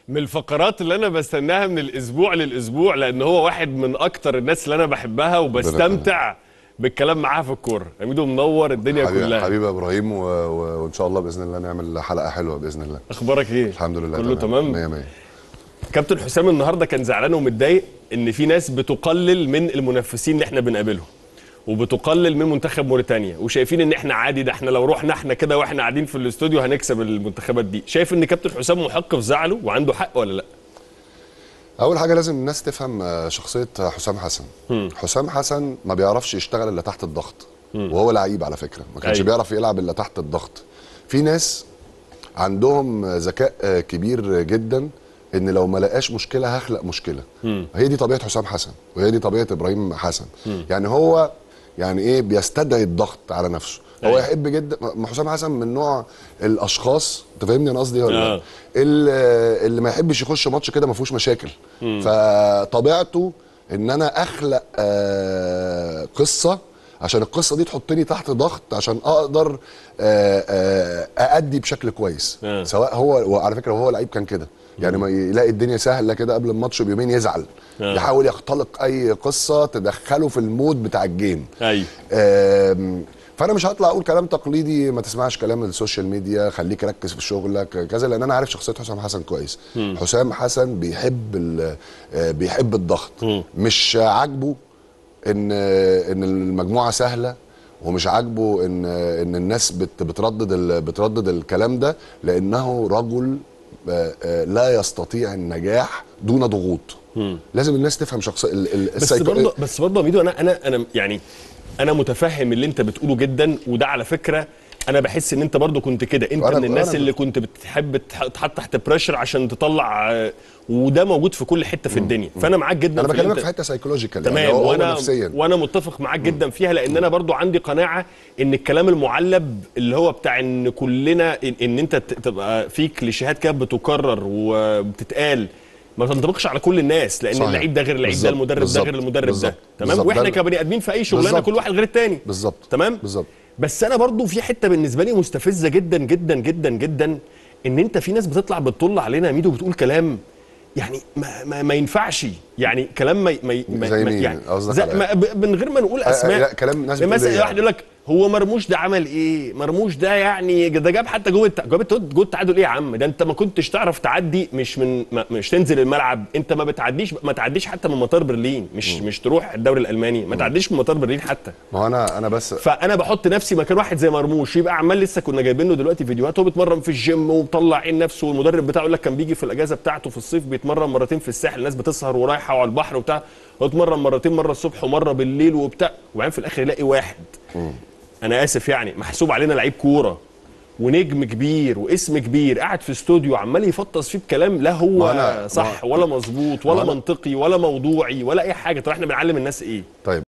من الفقرات اللي انا بستناها من الاسبوع للاسبوع لان هو واحد من اكتر الناس اللي انا بحبها وبستمتع بالكلام معاها في الكوره حميدو منور الدنيا حبيبي كلها حبيبي يا ابراهيم و... و... وان شاء الله باذن الله نعمل حلقه حلوه باذن الله اخبارك ايه الحمد لله كله تمام 100 100 كابتن حسام النهارده كان زعلان ومتضايق ان في ناس بتقلل من المنافسين اللي احنا بنقابلهم وبتقلل من منتخب موريتانيا وشايفين ان احنا عادي ده احنا لو رحنا احنا كده واحنا قاعدين في الاستوديو هنكسب المنتخبات دي شايف ان كابتن حسام محق في زعله وعنده حق ولا لا اول حاجه لازم الناس تفهم آه، شخصيه حسام حسن حسام حسن ما بيعرفش يشتغل الا تحت الضغط وهو لعيب على فكره ما كانش أيوة. بيعرف يلعب الا تحت الضغط في ناس عندهم ذكاء آه، كبير جدا ان لو ما لقاش مشكله هخلق مشكله هي دي طبيعه حسام حسن وهي دي طبيعه ابراهيم حسن يعني هو يعني ايه بيستدعي الضغط على نفسه هو أيوة. يحب جدا ما حسام حسن من نوع الاشخاص انت فاهمني انا قصدي إيه ولا آه. لا اللي اللي ما يحبش يخش ماتش كده ما فيهوش مشاكل فطبيعته ان انا اخلق آه قصه عشان القصه دي تحطني تحت ضغط عشان اقدر آه آه اادي بشكل كويس آه. سواء هو وعلى فكره وهو لعيب كان كده يعني ما يلاقي الدنيا سهله كده قبل الماتش بيومين يزعل آه. يحاول يختلق اي قصه تدخله في المود بتاع الجيم ايوه آم، فانا مش هطلع اقول كلام تقليدي ما تسمعش كلام السوشيال ميديا خليك ركز في شغلك كذا لان انا عارف شخصيه حسام حسن كويس حسام حسن بيحب ال- آه، بيحب الضغط مم. مش عاجبه ان ان المجموعه سهله ومش عاجبه ان ان الناس بت بتردد ال- بتردد الكلام ده لانه رجل آه، آه، لا يستطيع النجاح دون ضغوط لازم الناس تفهم شخص ال- ال- بس السايكو- برضه بس برضه يا ميدو انا انا انا يعني انا متفهم اللي انت بتقوله جدا وده على فكره انا بحس ان انت برضه كنت كده انت وأنا- من الناس وأنا- اللي كنت بتحب تح- تحط تحت بريشر عشان تطلع آه، وده موجود في كل حته في الدنيا فانا معاك جدا انا في اللي بكلمك انت- في حته سايكولوجيكال تمام يعني هو هو وانا نفسيا وانا متفق معاك جدا فيها لان انا برضو عندي قناعه ان الكلام المعلب اللي هو بتاع ان كلنا ان, إن انت ت- تبقى في كليشيهات كده بتكرر وبتتقال ما تنطبقش على كل الناس لان صحيح. اللعيب ده غير اللعيب ده بالظبط. المدرب ده بالظبط. غير المدرب ده بالظبط. تمام بالظبط. واحنا ده- كبني ادمين في اي شغلانه بالظبط. كل واحد غير التاني بالظبط تمام بالظبط بس انا برضو في حته بالنسبه لي مستفزه جدا جدا جدا جدا ان انت في ناس بتطلع بتطل علينا يا ميدو بتقول كلام يعني ما, ما, ما ينفعش يعني كلام ما, ما, ما زي ما- مين؟ يعني قصدك زي على ما ب- من غير ما نقول اسماء لا، كلام ناس بتقول مثلا إيه واحد يعني؟ يقول لك هو مرموش ده عمل ايه مرموش ده يعني ده جاب حتى جوه الت- جاب الت- جوه التعادل ايه يا عم ده انت ما كنتش تعرف تعدي مش من ما مش تنزل الملعب انت ما بتعديش ما تعديش حتى من مطار برلين مش مش تروح الدوري الالماني ما تعديش من مطار برلين حتى ما هو انا انا بس فانا بحط نفسي مكان واحد زي مرموش يبقى عمال لسه كنا جايبين له دلوقتي فيديوهات هو بيتمرن في الجيم ومطلع عين نفسه والمدرب بتاعه يقول لك كان بيجي في الاجازه بتاعته في الصيف بيتمرن مرتين في الساحل الناس بتسهر ورايحه وعلى البحر وبتاع هو اتمرن مرتين مره الصبح ومره بالليل وبتاع وبعدين في الاخر يلاقي واحد انا اسف يعني محسوب علينا لعيب كوره ونجم كبير واسم كبير قاعد في استوديو عمال يفطس فيه بكلام لا هو ما أنا- صح ما- ولا مظبوط ولا ما أنا- منطقي ولا موضوعي ولا اي حاجه طب احنا بنعلم الناس ايه طيب